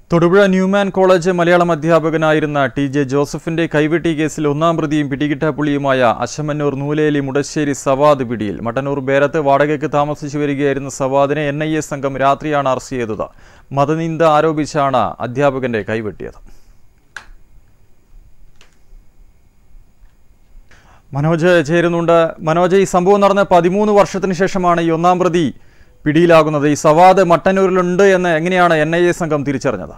Thodupuzha Newman college Malayalam അധ്യാപകനായിരുന്ന T J ജോസഫിന്റെ കൈവെട്ടി കേസിൽ ഒന്നാം പ്രതിയും പിടികിട്ടാപ്പുള്ളിയുമായ അശമന്നൂർ നൂലേലി മുടശ്ശേരി സവാദ് പിടിയിൽ മട്ടന്നൂർ ബേരത്ത് വാടകയ്ക്ക് താമസിച്ചു വരികയായിരുന്ന സവാദിനെ എൻ ഐ എ സംഘം രാത്രിയാണ് അറസ്റ്റ് ചെയ്തത് മതനിന്ദ ആരോപിച്ചാണ് അധ്യാപകന്റെ കൈവെട്ടിയത് മനോജ് ചേരുന്നുണ്ട് മനോജ് ഈ സംഭവം നടന്ന് പതിമൂന്ന് വർഷത്തിന് ശേഷമാണ് ഈ ഒന്നാം പ്രതി പിടിയിലാകുന്നത് ഈ സവാദ് മട്ടന്നൂരിലുണ്ട് എന്ന് എങ്ങനെയാണ് എൻ ഐ എ സംഘം തിരിച്ചറിഞ്ഞത്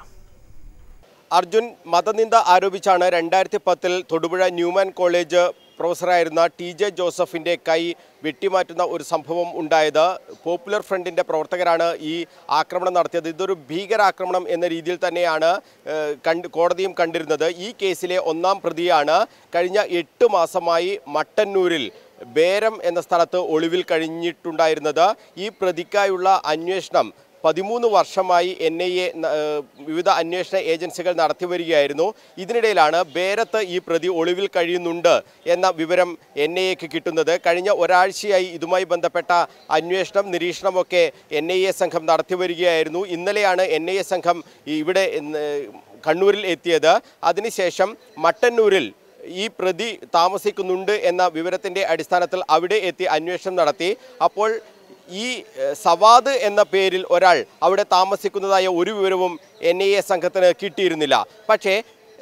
അർജുൻ മതനിന്ദ ആരോപിച്ചാണ് രണ്ടായിരത്തി പത്തിൽ തൊടുപുഴ ന്യൂമാൻ കോളേജ് പ്രൊഫസറായിരുന്ന ടി ജെ ജോസഫിൻ്റെ കൈ വെട്ടിമാറ്റുന്ന ഒരു സംഭവം ഉണ്ടായത് പോപ്പുലർ ഫ്രണ്ടിൻ്റെ പ്രവർത്തകരാണ് ഈ ആക്രമണം നടത്തിയത് ഇതൊരു ഭീകരാക്രമണം എന്ന രീതിയിൽ തന്നെയാണ് ഏഹ്, കണ്ട് കോടതിയും കണ്ടിരുന്നത് ഈ കേസിലെ ഒന്നാം പ്രതിയാണ് കഴിഞ്ഞ എട്ട് മാസമായി മട്ടന്നൂരിൽ ബേരം എന്ന സ്ഥലത്ത് ഒളിവിൽ കഴിഞ്ഞിട്ടുണ്ടായിരുന്നത് ഈ പ്രതിക്കായുള്ള അന്വേഷണം പതിമൂന്ന് വർഷമായി എൻ ഐ എ വിവിധ അന്വേഷണ ഏജൻസികൾ നടത്തി വരികയായിരുന്നു ഇതിനിടയിലാണ് ബേരത്ത് ഈ പ്രതി ഒളിവിൽ കഴിയുന്നുണ്ട് എന്ന വിവരം എൻ ഐ എക്ക് കിട്ടുന്നത് കഴിഞ്ഞ ഒരാഴ്ചയായി ഇതുമായി ബന്ധപ്പെട്ട അന്വേഷണം നിരീക്ഷണമൊക്കെ എൻ ഐ എ സംഘം നടത്തി വരികയായിരുന്നു ഇന്നലെയാണ് എൻ ഐ എ സംഘം ഇവിടെ ഇന്ന് കണ്ണൂരിൽ എത്തിയത് അതിനുശേഷം മട്ടന്നൂരിൽ ഈ പ്രതി താമസിക്കുന്നുണ്ട് എന്ന വിവരത്തിൻ്റെ അടിസ്ഥാനത്തിൽ അവിടെ എത്തി അന്വേഷണം നടത്തി അപ്പോൾ ഈ ഏഹ്, സവാദ് എന്ന പേരിൽ ഒരാൾ അവിടെ താമസിക്കുന്നതായ ഒരു വിവരവും എൻ ഐ എ സംഘത്തിന് കിട്ടിയിരുന്നില്ല പക്ഷേ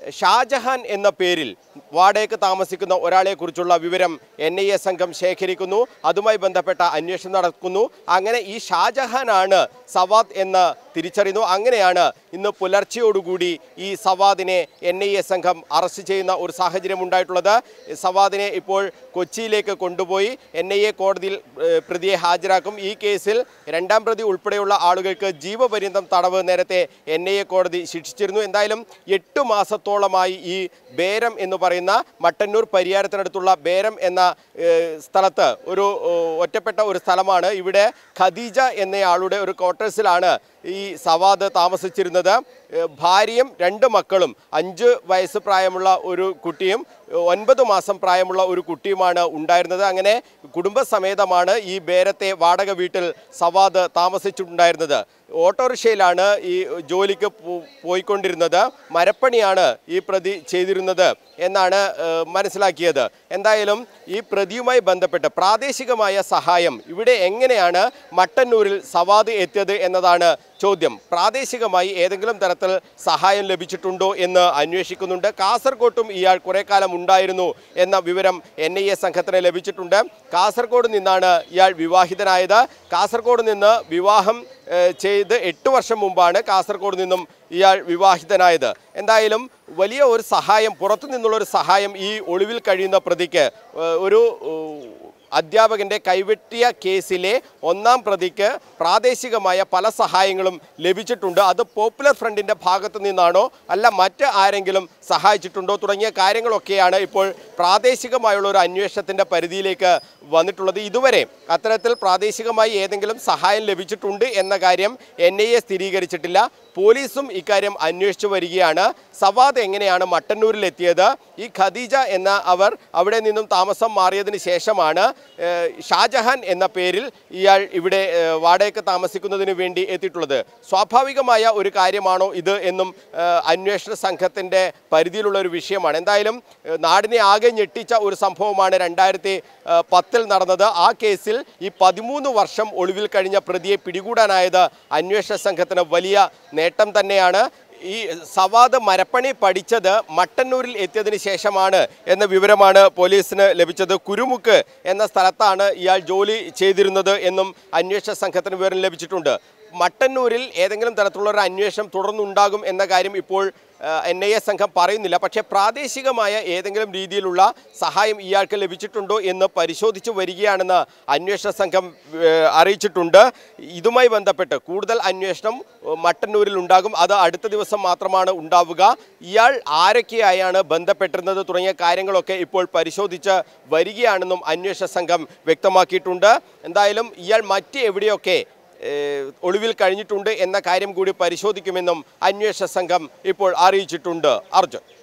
ഷാജഹാൻ എന്ന പേരിൽ വാടകയ്ക്ക് താമസിക്കുന്ന ഒരാളെക്കുറിച്ചുള്ള വിവരം എൻ ഐ എ സംഘം ശേഖരിക്കുന്നു അതുമായി ബന്ധപ്പെട്ട അന്വേഷണം നടക്കുന്നു അങ്ങനെ ഈ ഷാജഹാനാണ് സവാദ് എന്ന് തിരിച്ചറിയുന്നു അങ്ങനെയാണ് ഇന്ന് പുലർച്ചെയോടുകൂടി ഈ സവാദിനെ എൻ ഐ എ സംഘം അറസ്റ്റ് ചെയ്യുന്ന ഒരു സാഹചര്യം ഉണ്ടായിട്ടുള്ളത് സവാദിനെ ഇപ്പോൾ കൊച്ചിയിലേക്ക് കൊണ്ടുപോയി എൻ ഐ എ കോടതിയിൽ ഏഹ്, പ്രതിയെ ഹാജരാക്കും ഈ കേസിൽ രണ്ടാം പ്രതി ഉൾപ്പെടെയുള്ള ആളുകൾക്ക് ജീവപര്യന്തം തടവ് നേരത്തെ എൻ ഐ എ കോടതി ശിക്ഷിച്ചിരുന്നു എന്തായാലും എട്ട് മാസത്തോളമായി ഈ ബേരം എന്ന് പറയുന്ന മട്ടന്നൂർ പരിയാരത്തിനടുത്തുള്ള ബേരം എന്ന ഏഹ്, സ്ഥലത്ത് ഒരു ഏഹ്, ഒറ്റപ്പെട്ട ഒരു സ്ഥലമാണ് ഇവിടെ ഖദീജ എന്നയാളുടെ ഒരു ക്വാർട്ടേഴ്സിലാണ് ഈ സവാദ് താമസിച്ചിരുന്നത് ഏഹ്, ഭാര്യയും രണ്ട് മക്കളും അഞ്ച് വയസ്സ് പ്രായമുള്ള ഒരു കുട്ടിയും ഒൻപത് മാസം പ്രായമുള്ള ഒരു കുട്ടിയുമാണ് ഉണ്ടായിരുന്നത് അങ്ങനെ കുടുംബസമേതമാണ് ഈ ബേരത്തെ വാടക വീട്ടിൽ സവാദ് താമസിച്ചിട്ടുണ്ടായിരുന്നത് ഓട്ടോറിക്ഷയിലാണ് ഈ ജോലിക്ക് പോ- പോയിക്കൊണ്ടിരുന്നത് മരപ്പണിയാണ് ഈ പ്രതി ചെയ്തിരുന്നത് എന്നാണ് ഏഹ്, മനസ്സിലാക്കിയത് എന്തായാലും ഈ പ്രതിയുമായി ബന്ധപ്പെട്ട് പ്രാദേശികമായ സഹായം ഇവിടെ എങ്ങനെയാണ് മട്ടന്നൂരിൽ സവാദ് എത്തിയത് എന്നതാണ് ചോദ്യം പ്രാദേശികമായി ഏതെങ്കിലും തരത്തിൽ സഹായം ലഭിച്ചിട്ടുണ്ടോ എന്ന് അന്വേഷിക്കുന്നുണ്ട് കാസർകോട്ടും ഇയാൾ കുറെ കാലം ഉണ്ടായിരുന്നു എന്ന വിവരം എൻ ഐ എ സംഘത്തിന് ലഭിച്ചിട്ടുണ്ട് കാസർഗോഡ് നിന്നാണ് ഇയാൾ വിവാഹിതനായത് കാസർഗോഡ് നിന്ന് വിവാഹം ഏഹ്, ചെയ്ത് എട്ട് വർഷം മുമ്പാണ് കാസർഗോഡ് നിന്നും ഇയാൾ വിവാഹിതനായത് എന്തായാലും വലിയ ഒരു സഹായം പുറത്തു നിന്നുള്ള ഒരു സഹായം ഈ ഒളിവിൽ കഴിയുന്ന പ്രതിക്ക് ഏഹ്, ഒരു ഏഹ്, അധ്യാപകന്റെ കൈവെട്ടിയ കേസിലെ ഒന്നാം പ്രതിക്ക് പ്രാദേശികമായ പല സഹായങ്ങളും ലഭിച്ചിട്ടുണ്ട് അത് പോപ്പുലർ ഫ്രണ്ടിന്റെ ഭാഗത്തു നിന്നാണോ അല്ല മറ്റ് ആരെങ്കിലും സഹായിച്ചിട്ടുണ്ടോ തുടങ്ങിയ കാര്യങ്ങളൊക്കെയാണ് ഇപ്പോൾ പ്രാദേശികമായുള്ള ഒരു അന്വേഷണത്തിന്റെ പരിധിയിലേക്ക് വന്നിട്ടുള്ളത് ഇതുവരെ അത്തരത്തിൽ പ്രാദേശികമായി ഏതെങ്കിലും സഹായം ലഭിച്ചിട്ടുണ്ട് എന്ന കാര്യം എൻ ഐ എ സ്ഥിരീകരിച്ചിട്ടില്ല പോലീസും ഇക്കാര്യം അന്വേഷിച്ചു വരികയാണ് സവാദ് എങ്ങനെയാണ് മട്ടന്നൂരിൽ എത്തിയത് ഈ ഖദീജ എന്ന അവർ അവിടെ നിന്നും താമസം മാറിയതിന് ശേഷമാണ് ഏഹ്, ഷാജഹാൻ എന്ന പേരിൽ ഇയാൾ ഇവിടെ ഏഹ്, വാടകയ്ക്ക് താമസിക്കുന്നതിന് വേണ്ടി എത്തിയിട്ടുള്ളത് സ്വാഭാവികമായ ഒരു കാര്യമാണോ ഇത് എന്നും ഏഹ്, അന്വേഷണ സംഘത്തിൻ്റെ പരിധിയിലുള്ള ഒരു വിഷയമാണ് എന്തായാലും ഏഹ്, നാടിനെ ആകെ ഞെട്ടിച്ച ഒരു സംഭവമാണ് രണ്ടായിരത്തി ഏഹ്, പത്തിൽ നടന്നത് ആ കേസിൽ ഈ പതിമൂന്ന് വർഷം ഒളിവിൽ കഴിഞ്ഞ പ്രതിയെ പിടികൂടാനായത് അന്വേഷണ സംഘത്തിന് വലിയ നേട്ടം തന്നെയാണ് ഈ സവാദ് മരപ്പണി പഠിച്ചത് മട്ടന്നൂരിൽ എത്തിയതിന് ശേഷമാണ് എന്ന വിവരമാണ് പോലീസിന് ലഭിച്ചത് കുരുമുക്ക് എന്ന സ്ഥലത്താണ് ഇയാൾ ജോലി ചെയ്തിരുന്നത് എന്നും അന്വേഷണ സംഘത്തിന് വിവരം ലഭിച്ചിട്ടുണ്ട് മട്ടന്നൂരിൽ ഏതെങ്കിലും തരത്തിലുള്ള ഒരു അന്വേഷണം തുടർന്നുണ്ടാകും എന്ന കാര്യം ഇപ്പോൾ എൻ ഐ എ സംഘം പറയുന്നില്ല പക്ഷേ പ്രാദേശികമായ ഏതെങ്കിലും രീതിയിലുള്ള സഹായം ഇയാൾക്ക് ലഭിച്ചിട്ടുണ്ടോ എന്ന് പരിശോധിച്ചു വരികയാണെന്ന് അന്വേഷണ സംഘം ഏഹ്, അറിയിച്ചിട്ടുണ്ട് ഇതുമായി ബന്ധപ്പെട്ട് കൂടുതൽ അന്വേഷണം ഏഹ്, മട്ടന്നൂരിൽ ഉണ്ടാകും അത് അടുത്ത ദിവസം മാത്രമാണ് ഉണ്ടാവുക ഇയാൾ ആരൊക്കെയായാണ് ബന്ധപ്പെട്ടിരുന്നത് തുടങ്ങിയ കാര്യങ്ങളൊക്കെ ഇപ്പോൾ പരിശോധിച്ച് വരികയാണെന്നും അന്വേഷണ സംഘം വ്യക്തമാക്കിയിട്ടുണ്ട് എന്തായാലും ഇയാൾ മറ്റ് എവിടെയൊക്കെ ഏഹ്, ഒളിവിൽ കഴിഞ്ഞിട്ടുണ്ട് എന്ന കാര്യം കൂടി പരിശോധിക്കുമെന്നും അന്വേഷണ സംഘം ഇപ്പോൾ അറിയിച്ചിട്ടുണ്ട് അർജുൻ